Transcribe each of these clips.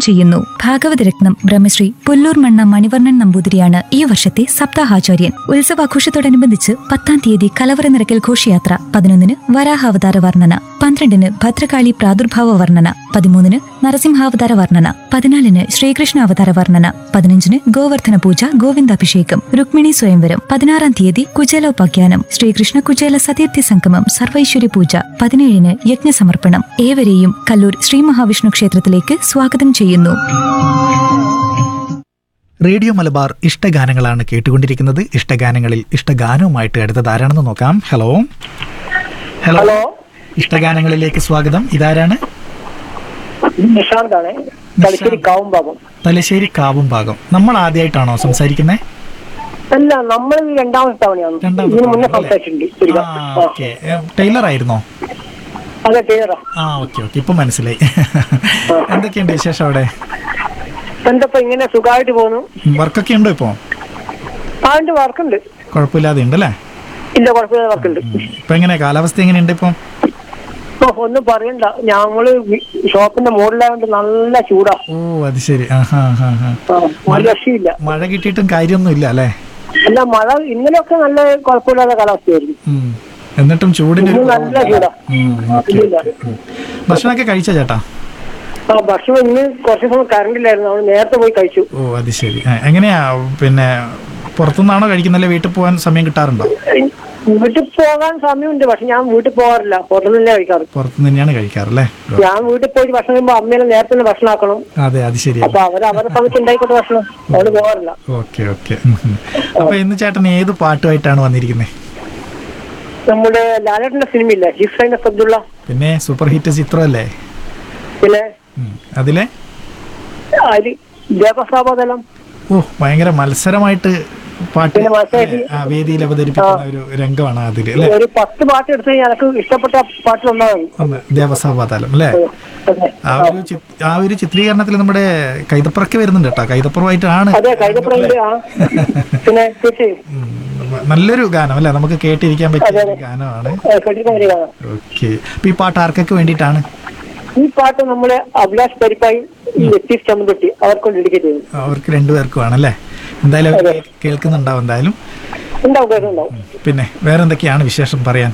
ചെയ്യുന്നു ഭാഗവതരത്നം ബ്രഹ്മശ്രീ പുല്ലൂർ മണ്ണ മണിവർണ്ണൻ നമ്പൂതിരിയാണ് ഈ വർഷത്തെ സപ്താഹാചാര്യൻ ഉത്സവാഘോഷത്തോടനുബന്ധിച്ച് പത്താം തീയതി കലവറ നിറക്കൽ ഘോഷയാത്ര പതിനൊന്നിന് വരാഹാവതാര വർണ്ണന പന്ത്രണ്ടിന് ഭദ്രകാളി പ്രാദുർഭാവ വർണ്ണന പതിമൂന്നിന് നരസിംഹാവതാര വർണ്ണന പതിനാലിന് ശ്രീകൃഷ്ണ അവതാര വർണ്ണന പതിനഞ്ചിന് ഗോവർദ്ധന പൂജ ഗോവിന്ദാഭിഷേകം രുക്മിണി സ്വയംവരം പതിനാറാം തീയതി കുചേലോപാഖ്യാനം ശ്രീകൃഷ്ണ കുചേല സതീർത്ഥി സംഗമം സർവൈശ്വര്യ പൂജ പതിനേഴിന് യജ്ഞസമർപ്പണം ഏവരെയും കല്ലൂർ ശ്രീ മഹാവിഷ്ണു ക്ഷേത്രത്തിലേക്ക് സ്വാഗതം ചെയ്യുന്നു റേഡിയോ മലബാർ ഇഷ്ടഗാനങ്ങളാണ് കേട്ടുകൊണ്ടിരിക്കുന്നത് ഇഷ്ടഗാനങ്ങളിൽ ഇഷ്ടഗാനവുമായിട്ട് അടുത്തത് ആരാണെന്ന് നോക്കാം ഹലോ ഹലോ ഹലോ ഇഷ്ടഗാനങ്ങളിലേക്ക് സ്വാഗതം ഇതാരാണ് നിഷാന്താണ് തലശ്ശേരി കാവുംഭാഗം തലശ്ശേരി കാവും ഭാഗം നമ്മൾ ആദ്യമായിട്ടാണോ സംസാരിക്കുന്നത് അല്ല നമ്മൾ ഈ രണ്ടാമത്തെ തവണയാണ് ഇതിന് മുന്നേ സംസാരിച്ചിട്ടുണ്ട് ശരിയാ. ആ. ഓക്കെ ടൈലർ ആയിരുന്നോ അതെ ക്ലിയറാ ആ ഓക്കെ ഓക്കെ ഇപ്പൊ മനസ്സിലായി എന്തൊക്കെയുണ്ട് വിശേഷം അവിടെ എന്തപ്പോ ഇങ്ങനെ സുഖമായിട്ട് പോകുന്നു വർക്കൊക്കെ ഉണ്ടോ ഇപ്പോ അതിന്റെ വർക്കുണ്ട് കുഴപ്പമില്ലാതെ ഉണ്ടല്ലേ ഇല്ല കുഴപ്പമില്ല വർക്കുണ്ട് ഇപ്പൊ എങ്ങനെ കാലാവസ്ഥ എങ്ങനെയുണ്ട് ഇപ്പൊ ഓ, ഒന്നും പറയണ്ട ഞങ്ങള് വി- ഷോപ്പിന്റെ മുകളിലായോണ്ട് നല്ല ചൂടാ ഓ അത് ശരി ആ ഹാ ഹാ ഹാ ആ, ഒരു രക്ഷയില്ല മഴ കിട്ടിയിട്ടും കാര്യമൊന്നും ഇല്ല അല്ലേ അല്ല മഴ ഇന്നലെയൊക്കെ നല്ല കുഴപ്പമില്ലാത്ത കാലാവസ്ഥയായിരുന്നു ഉം. എന്നിട്ടും ചൂടിന് ഒരു ഇന്ന് നല്ല ചൂടാ ഉം, ഓക്കെ, ഇല്ല. ഓക്കെ. ഉം. ഭക്ഷണമൊക്കെ കഴിച്ച ചേട്ടാ ആ ഭക്ഷണം ഇന്ന് കുറച്ച് സമയം കറണ്ട് ഇല്ലായിരുന്നു നമ്മൾ നേരത്തെ പോയി കഴിച്ചു ഓ അത് ശരി ആ, എങ്ങനെയാ പിന്നെ പുറത്തുനിന്നാണോ കഴിക്കുന്നല്ലേ വീട്ടിൽ പോകാൻ സമയം കിട്ടാറുണ്ടോ വീട്ടിൽ പോകാൻ സമയമുണ്ട് പക്ഷെ ഞാൻ വീട്ടിൽ പോകാറില്ല ഹോട്ടലിൽ തന്നെ കഴിക്കാറ് പുറത്തുനിന്ന് തന്നെയാണ് കഴിക്കാറല്ലേ ഓ, ഞാൻ വീട്ടിൽ പോയി ഭക്ഷണം കഴിയുമ്പോ അമ്മേനെ നേരത്തെ തന്നെ ഭക്ഷണം ആക്കണം അതെ അത് ശരിയാ അപ്പൊ അവർ അവരുടെ സമയത്ത് ഉണ്ടായിക്കോട്ടെ ഭക്ഷണം അവര് പോകാറില്ല ഓക്കെ ഓക്കെ ഉം, ഉം. അപ്പൊ ഇന്ന് ചേട്ടൻ ഏത് പാട്ടുമായിട്ടാണ് വന്നിരിക്കുന്നത് നമ്മുടെ ലാലേട്ടന്റെ സിനിമയില്ലേ ഹിഫ്സൈൻ അബ്ദുള്ള പിന്നെ സൂപ്പർ ഹിറ്റ് ചിത്രമല്ലേ പിന്നെ ഉം. അതിലെ അതില് ദേവസാബോധനം ഓ ഭയങ്കര മത്സരമായിട്ട് പാട്ട് പിന്നെ മത്സരമായിട്ട് ആ, വേദിയിൽ അവതരിപ്പിക്കുന്ന ഒരു രംഗമാണ് അതില് അല്ലേ ഒരു പത്ത് പാട്ട് എടുത്ത് കഴിഞ്ഞാൽ എനിക്ക് ഇഷ്ടപ്പെട്ട പാട്ടിൽ ഒന്നാണ് ഒന്ന് ദേവസാപാതാലം അല്ലേ ആ ഒരു ചി- ആ ഒരു ചിത്രീകരണത്തിൽ നമ്മുടെ കൈതപ്പുറക്ക് വരുന്നുണ്ട് കേട്ടോ കൈതപ്പുറമായിട്ടാണ് അതെ കൈതപ്പുറയില് ആ പിന്നെ തീർച്ചയായും ഉം, നല്ലൊരു ഗാനം അല്ലേ നമുക്ക് കേട്ടിരിക്കാൻ പറ്റിയ ഒരു ഗാനമാണ് ആ, കേട്ടിരിക്കാൻ വരികയാണ് ഓക്കെ അപ്പൊ ഈ പാട്ട് ആർക്കൊക്കെ വേണ്ടിയിട്ടാണ് ഈ പാട്ട് നമ്മുടെ അഭിലാഷ് പരിപ്പായി ലത്തീഫ് ചമ്മന്തൊട്ടി അവർക്കൊണ്ട് ഡെഡിക്കേറ്റ് ചെയ്തു അവർക്ക് രണ്ടുപേർക്കും ആണല്ലേ എന്തായാലും അവർ കേ- കേൾക്കുന്നുണ്ടാവും എന്തായാലും ഉണ്ടാവും കേട്ടുണ്ടാവും പിന്നെ വേറെ എന്തൊക്കെയാണ് വിശേഷം പറയാൻ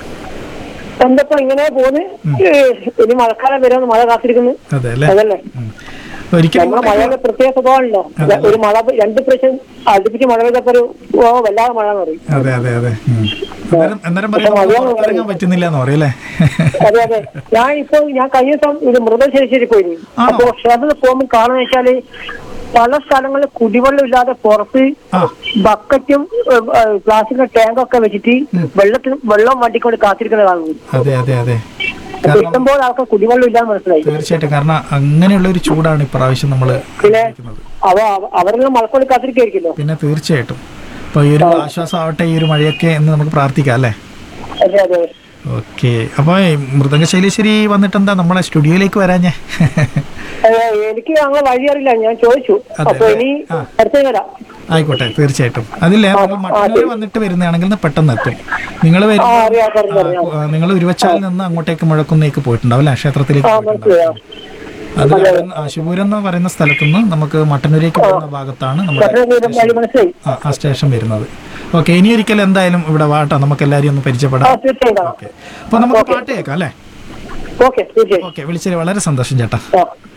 എന്തപ്പോ ഇങ്ങനെ പോന്ന് ഇനി മഴക്കാലം വരുമെന്ന് മഴ കാത്തിരിക്കുന്നു അതെ അല്ലേ അതല്ലേ ഉം. ഒരിക്കലും നമ്മളെ മഴയുടെ പ്രത്യേക സ്വഭാവമാണല്ലോ ഒരു മഴ പെ- രണ്ട് പ്രാവശ്യം അടുപ്പിച്ച് മഴ പെയ്തപ്പോ ഒരു ഓ വല്ലാതെ മഴ എന്ന് പറയും അതെ അതെ അതെ ഉം. അന്നേരം അന്നേരം പറയാം പുറത്തിറങ്ങാൻ പറ്റുന്നില്ല എന്ന് പറയല്ലേ അതെ അതെ ഞാൻ ഇപ്പൊ ഞാൻ കഴിഞ്ഞ ദിവസം ഇത് മൃതശേരി പോയിരുന്നു ആണോ? അപ്പൊ ക്ഷേത്രത്തിൽ പോകുമ്പോൾ കാണുന്ന വെച്ചാല് പല സ്ഥലങ്ങളിൽ കുടിവെള്ളം ഇല്ലാതെ പുറത്ത് ആ. ബക്കറ്റും പ്ലാസ്റ്റിക് ടാങ്കൊക്കെ വെച്ചിട്ട് വെള്ളത്തിന് വെള്ളം വണ്ടിക്കൊണ്ട് കാത്തിരിക്കുന്നത് കാണുന്നു അതെ അതെ അതെ അപ്പൊ കാരണം ഇഷ്ടംപോലെ ആൾക്കാർ കുടിവെള്ളം ഇല്ലാന്ന് മനസ്സിലായി തീർച്ചയായിട്ടും കാരണം അങ്ങനെയുള്ള ഒരു ചൂടാണ് ഇപ്രാവശ്യം നമ്മൾ പിന്നെ അവ അവ- അവരെല്ലാം മഴക്കൊണ്ട് കാത്തിരിക്കായിരിക്കല്ലോ പിന്നെ തീർച്ചയായിട്ടും അപ്പൊ ഈ ഒരു ആശ്വാസം ആവട്ടെ ഈ ഒരു മഴയൊക്കെ എന്ന് നമുക്ക് പ്രാർത്ഥിക്കാം അല്ലേ അതെ അതെ ഓക്കെ അപ്പൊ ഈ മൃദംഗ ശൈലേശ്വരി വന്നിട്ട് എന്താ നമ്മളെ സ്റ്റുഡിയോയിലേക്ക് വരാഞ്ഞേ അതെ, എനിക്ക് അങ്ങനെ വഴി അറിയില്ല ഞാൻ ചോദിച്ചു അതെ, അപ്പൊ ഇനി ആ. അടുത്ത വരാം ആയിക്കോട്ടെ തീർച്ചയായിട്ടും അതില്ലേ നമ്മൾ മട്ടന്നൂർ വന്നിട്ട് വരുന്നതാണെങ്കിൽ ന്ന് പെട്ടെന്ന് എത്തും നിങ്ങൾ ആ അറിയാം അറിയാം അറിയാം നിങ്ങൾ ഉരുവച്ചാലിൽ നിന്ന് അങ്ങോട്ടേക്ക് മുഴക്കുന്നേക്ക് പോയിട്ടുണ്ടാവും അല്ലേ ക്ഷേത്രത്തിലേക്ക് ആ പോയിട്ടുണ്ടാവും മനസ്സിലായോ അത് ആ ശിവപുരം എന്ന് പറയുന്ന സ്ഥലത്തു നിന്ന് നമുക്ക് മട്ടന്നൂരേക്ക് പോകുന്ന ഭാഗത്താണ് നമ്മുടെ പക്ഷേ വീണ്ടും വഴി മനസ്സിലായി ആ, ആ സ്റ്റേഷൻ വരുന്നത് ഓക്കെ ഇനി ഒരിക്കലും എന്തായാലും ഇവിടെ വാട്ടോ നമുക്ക് എല്ലാവരും ഒന്ന് ആ പരിചയപ്പെടാം തീർച്ചയായും കാണാം ഓക്കെ അപ്പൊ നമുക്ക് പാട്ട് കേൾക്കാം അല്ലേ ഓക്കെ തീർച്ചയായും ഓക്കെ വിളിച്ചതിൽ വളരെ സന്തോഷം ചേട്ടാ ആ